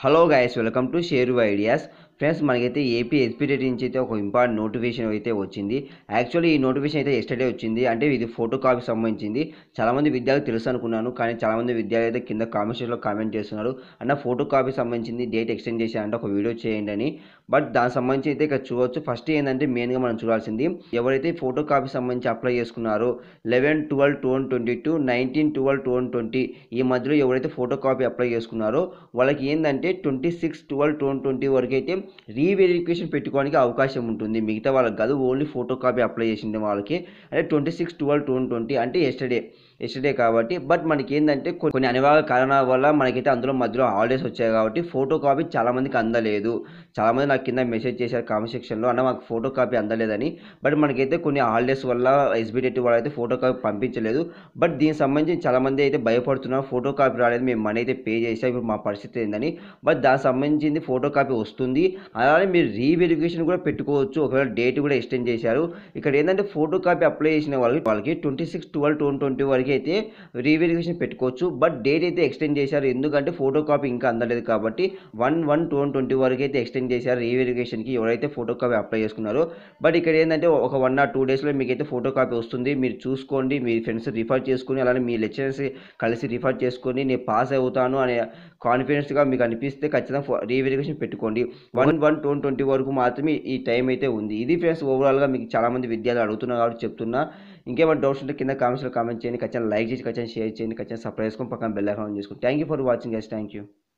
hello guys welcome to share ideas friends మనకైతే AP ఎస్పీడెట్ నుంచి అయితే ఒక ఇంపార్టెంట్ నోటిఫికేషన్ అయితే వచ్చింది యాక్చువల్లీ ఈ నోటిఫికేషన్ అయితే ఎస్టర్డే వచ్చింది అంటే ఇది ఫోటో కాపీ సంబంధించింది చాలామంది విద్యార్థులు తెలుసు అనుకున్నాను కానీ చాలామంది విద్యార్థులు అయితే కింద కామెంట్ సెక్షన్లో కామెంట్ చేస్తున్నారు అన్న ఫోటో కాపీ సంబంధించింది డేట్ ఎక్స్టెండ్ చేశారంటే ఒక వీడియో చేయండి అని బట్ దానికి సంబంధించి అయితే ఇక్కడ చూడవచ్చు ఫస్ట్ ఏంటంటే మెయిన్గా మనం చూడాల్సింది ఎవరైతే ఫోటో కాపీ సంబంధించి అప్లై చేసుకున్నారో eleven twelve two twenty two nineteen twelve two twenty ఈ మధ్యలో ఎవరైతే ఫోటో కాపీ అప్లై చేసుకున్నారో వాళ్ళకి ఏంటంటే twenty six twelve two twenty వరకు అయితే రీవెరిఫికేషన్ పెట్టుకోవడానికి అవకాశం ఉంటుంది మిగతా వాళ్ళకి కాదు ఓన్లీ ఫోటో కాపీ అప్లై చేసిండే వాళ్ళకి అంటే twenty six twelve two twenty అంటే ఎస్టర్డే ఎస్టర్డే కాబట్టి బట్ మనకి ఏంటంటే కొ- కొన్ని అనివార్య కారణాల వల్ల మనకైతే అందులో మధ్యలో హాలిడేస్ వచ్చాయి కాబట్టి ఫోటో కాపీ చాలా మందికి అందలేదు చాలా మంది నాకు కింద మెసేజ్ చేశారు కామెంట్ సెక్షన్లో అన్న మాకు ఫోటో కాపీ అందలేదని బట్ మనకైతే కొన్ని హాలిడేస్ వల్ల ఎస్బిడెట్ వాళ్ళు అయితే ఫోటో కాపీ పంపించలేదు బట్ దీనికి సంబంధించి చాలా మంది అయితే భయపడుతున్నారు ఫోటో కాపీ రాలేదు మేము మనీ అయితే పే చేసాం ఇప్పుడు మా పరిస్థితి ఏందని బట్ దానికి సంబంధించింది ఫోటో కాపీ వస్తుంది అలానే మీరు రీవెరిఫికేషన్ కూడా పెట్టుకోవచ్చు ఒకవేళ డేట్ కూడా ఎక్స్టెండ్ చేశారు ఇక్కడ ఏంటంటే ఫోటో కాపీ అప్లై చేసిన వాళ్ళకి వాళ్ళకి twenty six twelve two twenty వరకు అయితే రీవెరిఫికేషన్ పెట్టుకోవచ్చు బట్ డేట్ అయితే ఎక్స్టెండ్ చేశారు ఎందుకంటే ఫోటో కాపీ ఇంకా అందలేదు కాబట్టి వన్ వన్ టూ ట్వంటీ వరకు అయితే ఎక్స్టెండ్ చేశారు రీవెరిఫికేషన్కి ఎవరైతే ఫోటో కాపీ అప్లై చేసుకున్నారో బట్ ఇక్కడ ఏంటంటే ఒక వన్ ఆర్ టూ డేస్లో మీకు అయితే ఫోటో కాపీ వస్తుంది మీరు చూసుకోండి మీ ఫ్రెండ్స్ రిఫర్ చేసుకుని అలానే మీ లెక్చరర్స్ కలిసి రిఫర్ చేసుకొని నేను పాస్ అవుతాను అనే కాన్ఫిడెన్స్గా మీకు అనిపిస్తే ఖచ్చితంగా రీవెరిఫికేషన్ పెట్టుకోండి వన్ వన్ టూ ట్వంటీ వరకు మాత్రమే ఈ టైం అయితే ఉంది ఇది ఫ్రెండ్స్ ఓవరాల్గా మీకు చాలామంది విద్యార్థులు అడుగుతున్నారు కాబట్టి చెప్తున్నా ఇంకేమైనా డౌట్స్ ఉంటే కింద కామెంట్స్లో కామెంట్ చేయండి ఖచ్చితంగా లైక్ చేసి ఖచ్చితంగా షేర్ చేయండి ఖచ్చితంగా సబ్స్క్రైబ్ చేసుకొని పక్కన బెల్ ఐకాన్ చేసుకోండి thank you for watching guys thank you